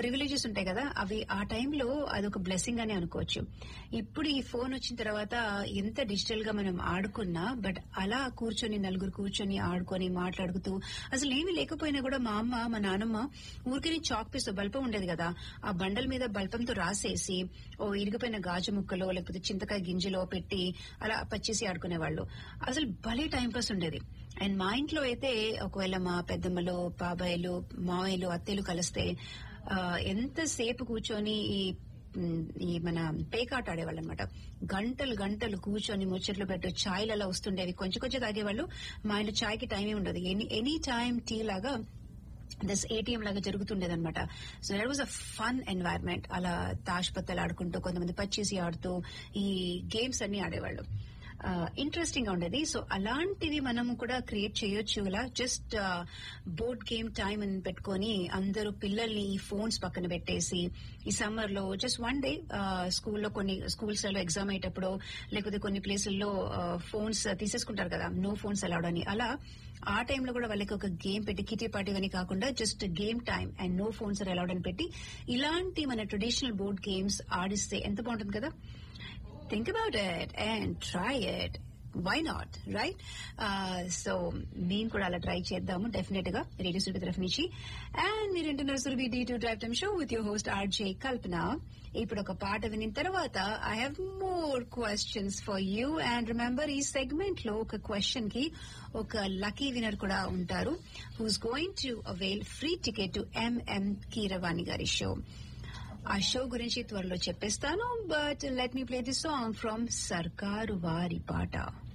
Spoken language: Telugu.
ప్రివిలేజెస్ ఉంటాయి కదా అవి ఆ టైంలో అదొక బ్లెస్సింగ్ అని అనుకోవచ్చు ఇప్పుడు ఈ ఫోన్ వచ్చిన తర్వాత ఎంత డిజిటల్ గా మనం ఆడుకున్నా బట్ అలా కూర్చొని నలుగురు కూర్చొని ఆడుకొని మాట్లాడుతూ అసలు ఏమీ లేకపోయినా కూడా మా అమ్మ మా నాన్నమ్మ ఊరికి చాక్ పీస్ బల్పం ఉండేది కదా ఆ బండల మీద బల్పంతో రాసేసి ఓ ఇరిగిపోయిన గాజు ముక్కలో లేకపోతే చింతకాయ గింజలో పెట్టి అలా పచ్చేసి ఆడుకునేవాళ్ళు అసలు భలే టైం పాస్ ఉండేది అండ్ మా ఇంట్లో అయితే ఒకవేళ మా పెద్దమ్మలు బాబాయిలు మావయ్యలు అత్తయ్యలు కలిస్తే ఆ, ఎంతసేపు కూర్చొని ఈ ఉమ్, ఈ మన పేకాట ఆడేవాళ్ళు అనమాట గంటలు గంటలు కూర్చొని ముచ్చట్లు పెట్టు ఛాయ్లు అలా వస్తుండేవి కొంచెం కొంచెం తాగేవాళ్ళు మా ఇంట్లో ఛాయ్కి టైమే ఉండదు ఎనీ ఎనీ టైం టీ లాగా దస్ ఏటీఎం లాగా జరుగుతుండేది అనమాట so that was a fun environment అలా తాష్పత్తలు ఆడుకుంటూ కొంతమంది పచ్చేసి ఆడుతూ ఈ గేమ్స్ అన్ని ఆడేవాళ్ళు ఇంట్రెస్టింగ్ గా ఉండేది సో అలాంటివి మనం కూడా క్రియేట్ చేయొచ్చు ఇలా జస్ట్ బోర్డ్ గేమ్ టైం అని పెట్టుకొని అందరూ పిల్లల్ని ఈ ఫోన్స్ పక్కన పెట్టేసి ఈ సమ్మర్ లో జస్ట్ వన్ డే స్కూల్లో కొన్ని స్కూల్స్ లో ఎగ్జామ్ అయ్యేటప్పుడు లేకపోతే కొన్ని ప్లేసుల్లో ఫోన్స్ తీసేసుకుంటారు కదా నో ఫోన్స్ అలౌడ్ అని అలా ఆ టైంలో కూడా వాళ్ళకి ఒక గేమ్ పెట్టి కిటీ పార్టీ అని కాకుండా just game time and no phones allowed అని పెట్టి ఇలాంటి మన ట్రెడిషనల్ బోర్డ్ గేమ్స్ ఆడిస్తే ఎంత బాగుంటుంది కదా think about it and try it. Why not right so మేము కూడా అలా ట్రై చేద్దాము డెఫినెట్ గా రేడియో సురభి తరఫు నుంచి అండ్ మీరు వింటున్నారు Surabhi D two drive time show with your host RJ Kalpana ఇప్పుడు ఒక పాట వినిన తర్వాత I have more questions for you and remember ఈ సెగ్మెంట్ లో ఒక క్వశ్చన్ కి ఒక లక్కీ వినర్ కూడా ఉంటారు who's going to avail free ticket to MM Keeravani గారి షో ఆ షో గురించి త్వరలో చెప్పేస్తాను but let me play the song from Sarkaru Vaari పాట